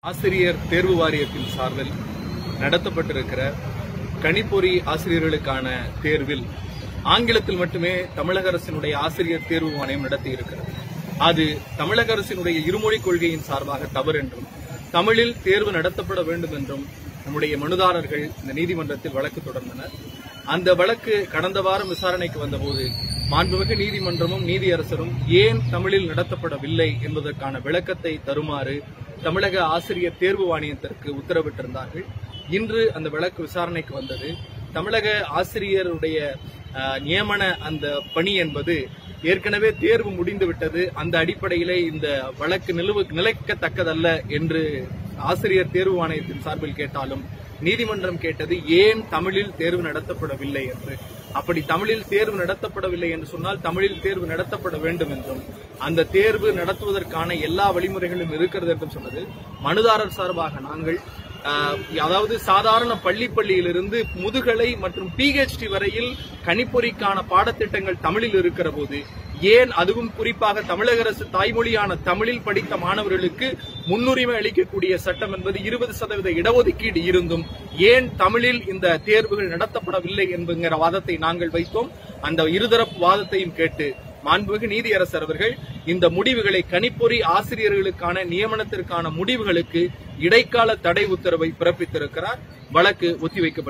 ஆசிரியர் தேர்வு வாரியத்தின் சார்பில் நடத்தப்பட்டிருக்கிற கணிப்பொறி ஆசிரியர்களுக்கான தேர்வில் ஆங்கிலத்தில் மட்டுமே தமிழக அரசினுடைய ஆசிரியர் தேர்வு ஆணையம் நடத்தி இருக்கிறது அது தமிழக அரசினுடைய இருமொழி கொள்கையின் சார்பாக தவறு என்றும் தமிழில் தேர்வு நடத்தப்பட வேண்டும் என்றும் நம்முடைய மனுதாரர்கள் இந்த நீதிமன்றத்தில் வழக்கு தொடர்ந்தனர் அந்த வழக்கு கடந்த வாரம் விசாரணைக்கு வந்தபோது மாண்புமிகு நீதிமன்றமும் நீதியரசரும் ஏன் தமிழில் நடத்தப்படவில்லை என்பதற்கான விளக்கத்தை தருமாறு தமிழக ஆசிரியர் தேர்வு வாரியத்திற்கு உத்தரவிட்டிருந்தார்கள் இன்று அந்த வழக்கு விசாரணைக்கு வந்தது தமிழக ஆசிரியருடைய அஹ், நியமன அந்த பணி என்பது ஏற்கனவே தேர்வு முடிந்து விட்டது அந்த அடிப்படையிலே இந்த வழக்கு நிலுவு நிலைக்கத்தக்கதல்ல என்று ஆசிரியர் தேர்வு ஆணையத்தின் சார்பில் கேட்டாலும் நீதிமன்றம் கேட்டது ஏன் தமிழில் தேர்வு நடத்தப்படவில்லை என்று அப்படி தமிழில் தேர்வு நடத்தப்படவில்லை என்று சொன்னால் தமிழில் தேர்வு நடத்தப்பட வேண்டும் என்றும் அந்த தேர்வு நடத்துவதற்கான எல்லா வழிமுறைகளும் இருக்கிறது என்றும் சொன்னது மனுதாரர் சார்பாக நாங்கள் ஆஹ், அதாவது சாதாரண பள்ளி பள்ளியிலிருந்து முதுகலை மற்றும் பிஹெச்டி வரையில் கணிப்பொறிக்கான பாடத்திட்டங்கள் தமிழில் இருக்கிற போது ஏன் அதுவும் குறிப்பாக தமிழக அரசு தாய்மொழியான தமிழில் படித்த மாணவர்களுக்கு முன்னுரிமை அளிக்கக்கூடிய சட்டம் என்பது இருபது சதவீத இடஒதுக்கீடு இருந்தும் ஏன் தமிழில் இந்த தேர்வுகள் நடத்தப்படவில்லை என்கிற வாதத்தை நாங்கள் வைத்தோம் அந்த இருதரப்பு வாதத்தையும் கேட்டு மாண்புமிகு நீதியரசர் அவர்கள் இந்த முடிவுகளை கணிப்பொறி ஆசிரியர்களுக்கான நியமனத்திற்கான முடிவுகளுக்கு இடைக்கால தடை உத்தரவை பிறப்பித்திருக்கிறார் வழக்கு ஒத்திவைக்கப்பட்டது